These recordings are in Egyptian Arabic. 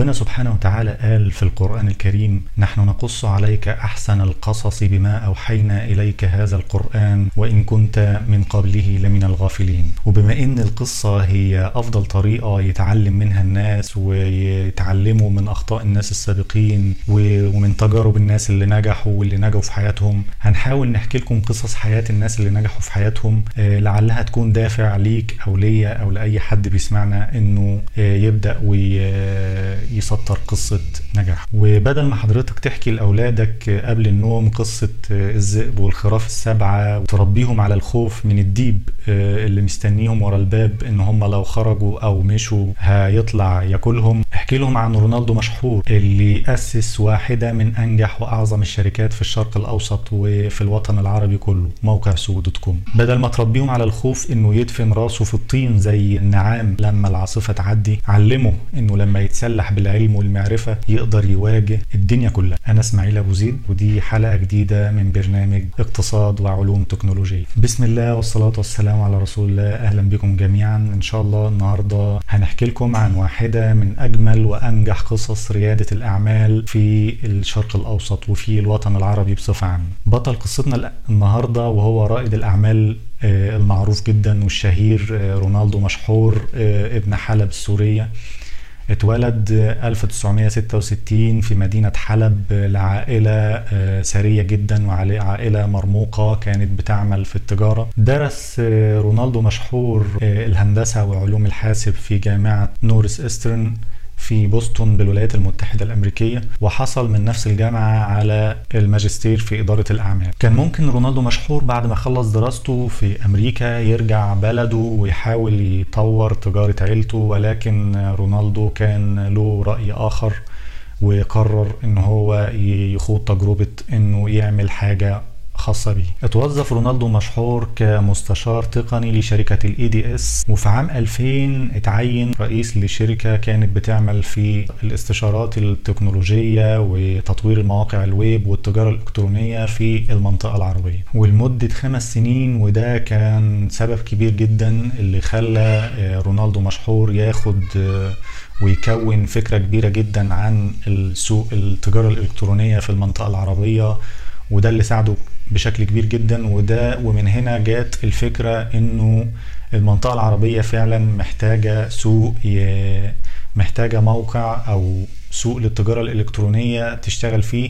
ربنا سبحانه وتعالى قال في القرآن الكريم نحن نقص عليك أحسن القصص بما أوحينا إليك هذا القرآن وإن كنت من قبله لمن الغافلين وبما إن القصة هي أفضل طريقة يتعلم منها الناس ويتعلموا من أخطاء الناس السابقين ومن تجارب الناس اللي نجحوا واللي نجوا في حياتهم هنحاول نحكي لكم قصص حياة الناس اللي نجحوا في حياتهم آه، لعلها تكون دافع ليك أو ليا أو لأي حد بيسمعنا إنه آه، يبدأ ويسطر قصة نجاح وبدل ما حضرتك تحكي لأولادك قبل النوم قصة الذئب والخراف السبعة وتربيهم على الخوف من الديب آه، اللي مستنيهم ورا الباب ان هم لو خرجوا او مشوا هيطلع ياكلهم احكي لهم عن رونالدو مشحور اللي اسس واحدة من انجح واعظم الشركات في الشرق الاوسط وفي الوطن العربي كله موقع سو دوت كوم بدل ما تربيهم على الخوف انه يدفن راسه في الطين زي النعام لما العاصفة تعدي علمه انه لما يتسلح بالعلم والمعرفة يقدر يواجه الدنيا كلها انا اسماعيل ابو زيد ودي حلقة جديدة من برنامج اقتصاد وعلوم تكنولوجية بسم الله والصلاة والسلام على رسول الله اهلا بكم جميعا ان شاء الله النهاردة هنحكي لكم عن واحدة من اجمل وانجح قصص ريادة الاعمال في الشرق الاوسط وفي الوطن العربي بصفة عامة بطل قصتنا النهاردة وهو رائد الاعمال آه، المعروف جدا والشهير آه، رونالدو مشحور آه، ابن حلب السورية اتولد 1966 في مدينة حلب لعائلة ثرية جدا وعائلة مرموقة كانت بتعمل في التجارة درس رونالدو مشحور الهندسة وعلوم الحاسب في جامعة نورس استرن في بوسطن بالولايات المتحدة الأمريكية وحصل من نفس الجامعة على الماجستير في إدارة الأعمال كان ممكن رونالدو مشحور بعد ما خلص دراسته في أمريكا يرجع بلده ويحاول يطور تجارة عيلته ولكن رونالدو كان له رأي آخر وقرر ان هو يخوض تجربة انه يعمل حاجة خاصة بيه اتوظف رونالدو مشحور كمستشار تقني لشركة الاي دي اس وفي عام 2000 اتعين رئيس لشركة كانت بتعمل في الاستشارات التكنولوجية وتطوير المواقع الويب والتجارة الالكترونية في المنطقة العربية ولمدة خمس سنين وده كان سبب كبير جدا اللي خلى رونالدو مشحور ياخد ويكون فكرة كبيرة جدا عن السوق التجارة الإلكترونية في المنطقة العربية وده اللي ساعده بشكل كبير جدا وده ومن هنا جات الفكرة انه المنطقة العربية فعلا محتاجة سوق محتاجة موقع او سوق للتجارة الالكترونية تشتغل فيه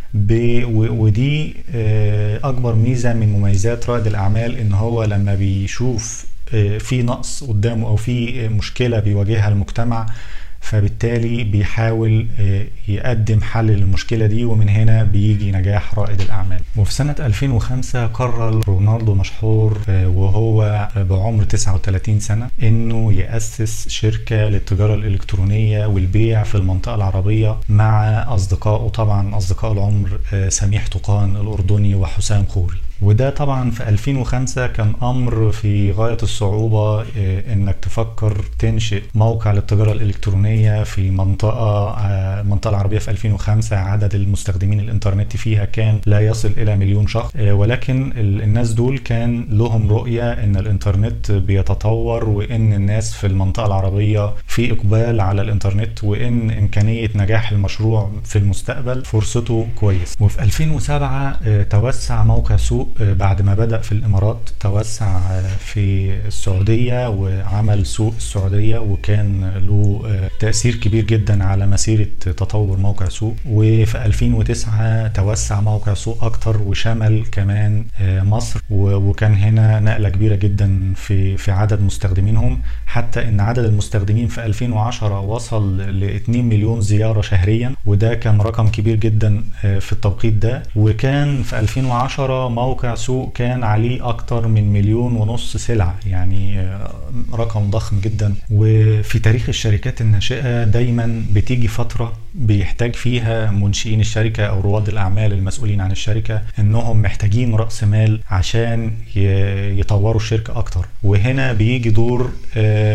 ودي اكبر ميزة من مميزات رائد الاعمال ان هو لما بيشوف في نقص قدامه او في مشكلة بيواجهها المجتمع فبالتالي بيحاول يقدم حل للمشكلة دي ومن هنا بيجي نجاح رائد الأعمال وفي سنة 2005 قرر رونالدو مشحور وهو بعمر 39 سنة انه يأسس شركة للتجارة الإلكترونية والبيع في المنطقة العربية مع أصدقائه طبعا أصدقاء العمر سميح طقان الأردني وحسام خوري وده طبعا في 2005 كان امر في غايه الصعوبه انك تفكر تنشئ موقع للتجاره الالكترونيه في منطقه المنطقه العربيه في 2005 عدد المستخدمين الانترنت فيها كان لا يصل الى مليون شخص ولكن الناس دول كان لهم رؤيه ان الانترنت بيتطور وان الناس في المنطقه العربيه في اقبال على الانترنت وان امكانيه نجاح المشروع في المستقبل فرصته كويس وفي 2007 توسع موقع سوق بعد ما بدأ في الإمارات توسع في السعودية وعمل سوق السعودية وكان له تأثير كبير جدا على مسيرة تطور موقع سوق وفي 2009 توسع موقع سوق أكتر وشمل كمان مصر وكان هنا نقلة كبيرة جدا في في عدد مستخدمينهم حتى ان عدد المستخدمين في 2010 وصل ل 2 مليون زيارة شهريا وده كان رقم كبير جدا في التوقيت ده وكان في 2010 موقع سوق كان عليه اكتر من مليون ونص سلعة يعني رقم ضخم جدا وفي تاريخ الشركات الناشئة دايما بتيجي فترة بيحتاج فيها منشئين الشركة او رواد الاعمال المسؤولين عن الشركة انهم محتاجين رأس مال عشان يطوروا الشركة اكتر وهنا بيجي دور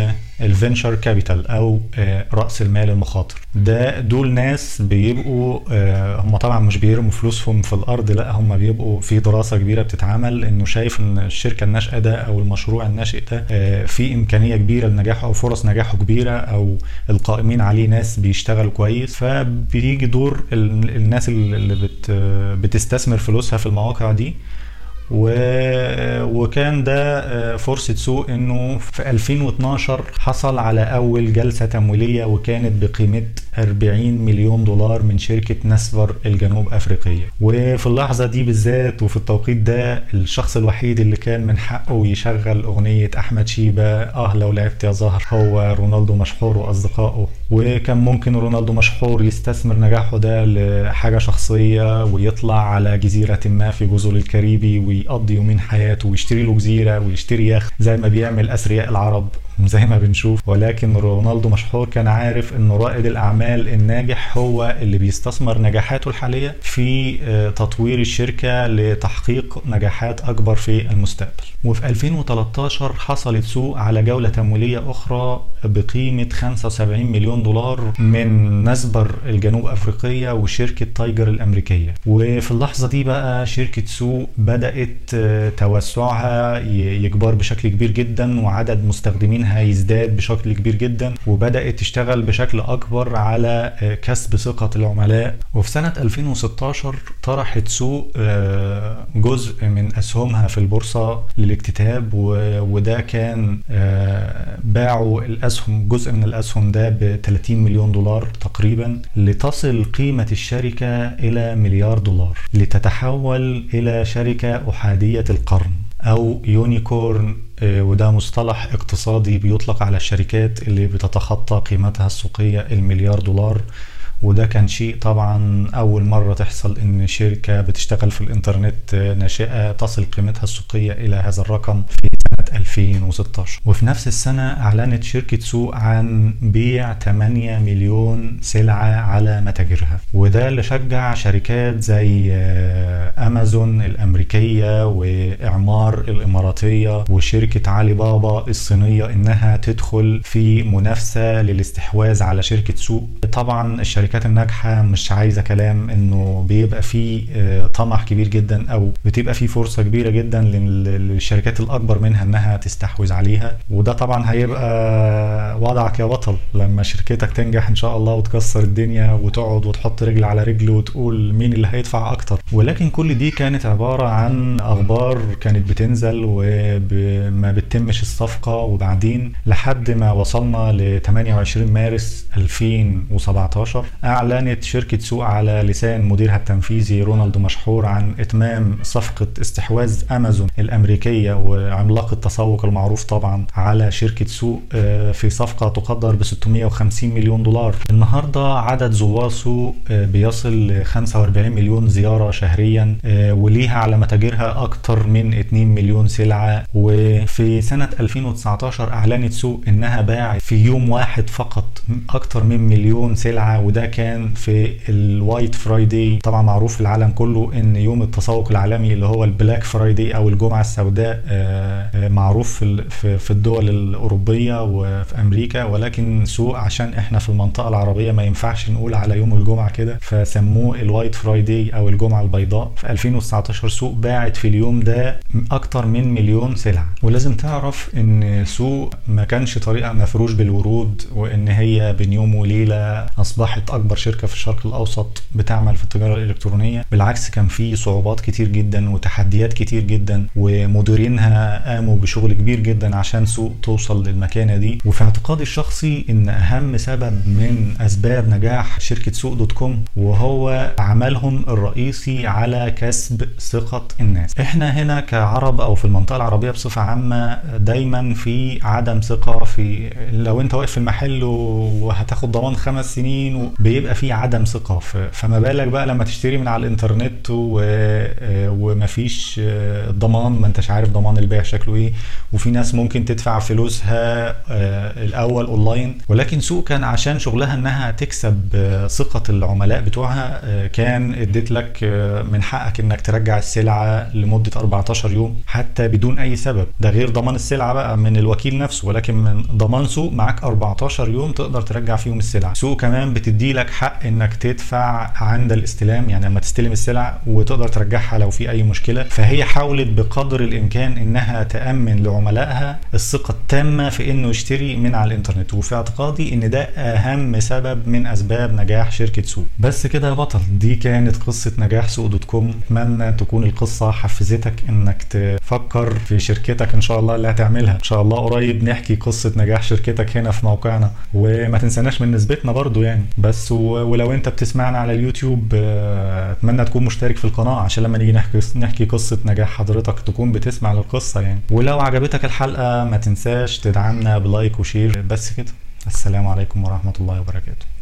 الفينشر كابيتال او آه، راس المال المخاطر ده دول ناس بيبقوا آه، هم طبعا مش بيرموا فلوسهم في الارض لا هم بيبقوا في دراسه كبيره بتتعمل انه شايف ان الشركه الناشئه ده او المشروع الناشئ ده آه، في امكانيه كبيره لنجاحه او فرص نجاحه كبيره او القائمين عليه ناس بيشتغلوا كويس فبيجي دور ال- الناس اللي بت بتستثمر فلوسها في المواقع دي و... وكان ده آه، فرصة سوق انه في 2012 حصل على اول جلسة تمويلية وكانت بقيمة 40 مليون دولار من شركة نسفر الجنوب افريقية وفي اللحظة دي بالذات وفي التوقيت ده الشخص الوحيد اللي كان من حقه يشغل اغنية احمد شيبة اه لو لعبت يا زهر هو رونالدو مشحور واصدقائه وكان ممكن رونالدو مشحور يستثمر نجاحه ده لحاجة شخصية ويطلع على جزيرة ما في جزر الكاريبي ويقضي يومين حياته ويشتري له جزيرة ويشتري يخت زي ما بيعمل أثرياء العرب زي ما بنشوف ولكن رونالدو مشحور كان عارف ان رائد الاعمال الناجح هو اللي بيستثمر نجاحاته الحاليه في آه، تطوير الشركه لتحقيق نجاحات اكبر في المستقبل وفي 2013 حصلت سوق على جوله تمويليه اخرى بقيمه 75 مليون دولار من نسبر الجنوب افريقيه وشركه تايجر الامريكيه وفي اللحظه دي بقى شركه سوق بدات آه، توسعها ي- يكبر بشكل كبير جدا وعدد مستخدمينها يزداد بشكل كبير جدا وبدات تشتغل بشكل اكبر على آه، كسب ثقه العملاء وفي سنه 2016 طرحت سوق آه، جزء من اسهمها في البورصه للاكتتاب و- وده كان آه، باعوا الاسهم جزء من الاسهم ده ب 30 مليون دولار تقريبا لتصل قيمه الشركه الى مليار دولار لتتحول الى شركه احاديه القرن او يونيكورن آه، وده مصطلح اقتصادي بيطلق على الشركات اللي بتتخطى قيمتها السوقيه المليار دولار وده كان شيء طبعا اول مره تحصل ان شركه بتشتغل في الانترنت آه، ناشئه تصل قيمتها السوقيه الى هذا الرقم في سنه 2016 وفي نفس السنه اعلنت شركه سوق عن بيع 8 مليون سلعه على متاجرها وده اللي شجع شركات زي آه، امازون الامريكيه واعمار الاماراتيه وشركه علي بابا الصينيه انها تدخل في منافسه للاستحواذ على شركه سوق طبعا الشركات الناجحه مش عايزه كلام انه بيبقى في آه، طمع كبير جدا او بتبقى في فرصه كبيره جدا لل- للشركات الاكبر منها انها تستحوذ عليها وده طبعا هيبقى وضعك يا بطل لما شركتك تنجح ان شاء الله وتكسر الدنيا وتقعد وتحط رجل على رجل وتقول مين اللي هيدفع اكتر ولكن كل دي كانت عباره عن اخبار كانت بتنزل وما بتتمش الصفقه وبعدين لحد ما وصلنا ل 28 مارس 2017 اعلنت شركه سوق على لسان مديرها التنفيذي رونالدو مشحور عن اتمام صفقه استحواذ امازون الامريكيه وعملاق التسوق المعروف طبعا على شركه سوق آه، في صفقه تقدر ب 650 مليون دولار النهارده عدد زوار سوق آه، بيصل ل 45 مليون زياره شهريا آه، وليها على متاجرها اكتر من 2 مليون سلعه وفي سنه 2019 اعلنت سوق انها باعت في يوم واحد فقط اكتر من مليون سلعه وده كان في الوايت فرايداي طبعا معروف في العالم كله ان يوم التسوق العالمي اللي هو البلاك فرايداي او الجمعه السوداء آه، آه، معروف في ال- في في الدول الاوروبيه وفي امريكا ولكن سوق عشان احنا في المنطقه العربيه ما ينفعش نقول على يوم الجمعه كده فسموه الوايت فرايداي او الجمعه البيضاء في 2019 سوق باعت في اليوم ده اكتر من مليون سلعه ولازم تعرف ان سوق ما كانش طريقه مفروش بالورود وان هي بين يوم وليله اصبحت اكبر شركه في الشرق الاوسط بتعمل في التجاره الالكترونيه بالعكس كان في صعوبات كتير جدا وتحديات كتير جدا ومديرينها قاموا بشغل كبير جدا عشان سوق توصل للمكانه دي وفي اعتقادي الشخصي ان اهم سبب من اسباب نجاح شركه سوق دوت كوم وهو عملهم الرئيسي على كسب ثقه الناس احنا هنا كعرب او في المنطقه العربيه بصفه عامه دايما في عدم ثقه في لو انت واقف في المحل وهتاخد ضمان خمس سنين بيبقى في عدم ثقه ف- فما بالك بقى لما تشتري من على الانترنت و- ومفيش ضمان ما انتش عارف ضمان البيع شكله ايه وفي ناس ممكن تدفع فلوسها آه، الاول اونلاين ولكن سوق كان عشان شغلها انها تكسب آه، ثقه العملاء بتوعها آه، كان اديت لك آه، من حقك انك ترجع السلعه لمده 14 يوم حتى بدون اي سبب ده غير ضمان السلعه بقى من الوكيل نفسه ولكن من ضمان سوق معاك 14 يوم تقدر ترجع فيهم السلعه سوق كمان بتدي لك حق انك تدفع عند الاستلام يعني لما تستلم السلع وتقدر ترجعها لو في اي مشكله فهي حاولت بقدر الامكان انها تامن لعملائها الثقه التامه في انه يشتري من على الانترنت وفي اعتقادي ان ده اهم سبب من اسباب نجاح شركه سوق بس كده يا بطل دي كانت قصه نجاح سوق دوت كوم اتمنى تكون القصه حفزتك انك تفكر في شركتك ان شاء الله اللي هتعملها ان شاء الله قريب نحكي قصه نجاح شركتك هنا في موقعنا وما تنساناش من نسبتنا برضو يعني بس و- ولو انت بتسمعنا على اليوتيوب آه، اتمنى تكون مشترك في القناه عشان لما نيجي نحكي نحكي قصه نجاح حضرتك تكون بتسمع للقصه يعني ولو عجبتك الحلقه ما تنساش تدعمنا بلايك وشير بس كده السلام عليكم ورحمه الله وبركاته